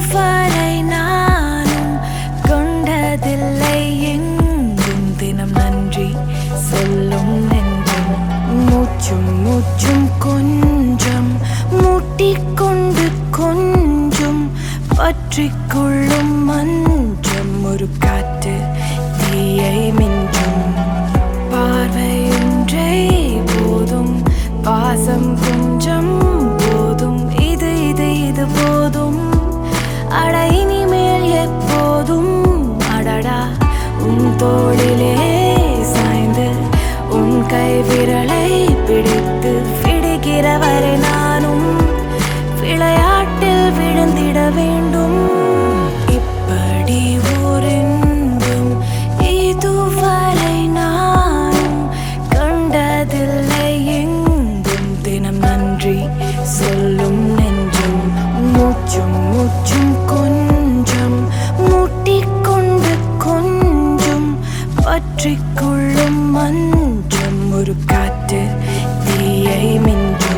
இதுவரை நானும் கொண்டதில்லை எங்கும் தினம் நன்றி சொல்லும் நெஞ்சம் மூச்சும் மூச்சும் கொஞ்சம் மூட்டிக்கொண்டு கொஞ்சம் பற்றிக்கொள்ளும் மஞ்சம் ஒரு காற்று தீயை மிஞ்சும் பார்வை ஒன்றே போதும் பாசம் கொஞ்சம் போதும் இது இது இது போதும் அட இனிமேல் எப்போதும் அடடா உன் தோளிலே சாய்ந்து உன் கை விரலை பிடித்து விடுகிற வரை நானும் விளையாட்டில் விழுந்திட வேண்டும் இப்படி ஓரென்றும் இதுவரை நானும் கண்டதில்லை எங்கும் தினம் நன்றி சொல்லும் நெஞ்சும் மூச்சும் மூச்சும் கொஞ்சம் மூட்டிக்கொண்டு கொஞ்சம் பற்றிக்கொள்ளும் மஞ்சம் ஒரு காற்று தீயை மிஞ்சும்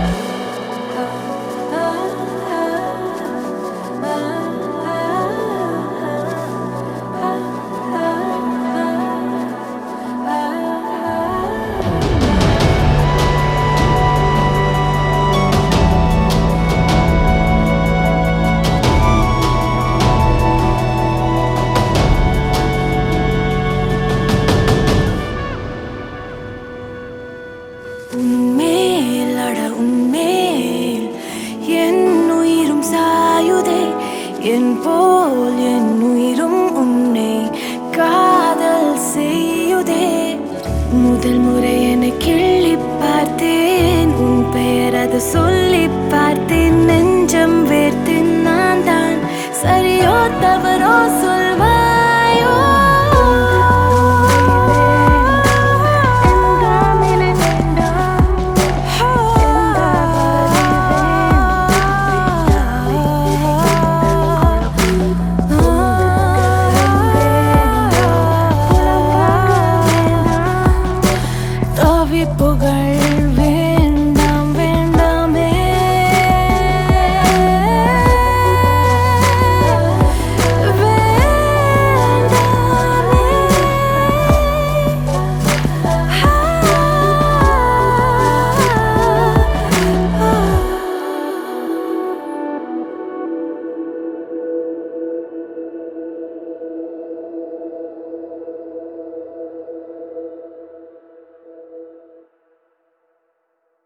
உன்மேல் அட உன்மேல் என் உயிரும் சாயுதே என் போல் என் உயிரும் உன்னை காதல் செய்யுதே முதல் முறை என கிள்ளி பார்த்தேன் உன் பெயர் அது சொல்லி பார்த்தேன் நெஞ்சம் வேர்த்தேன் நான் தான் சரியோ தவறோ சொல்வ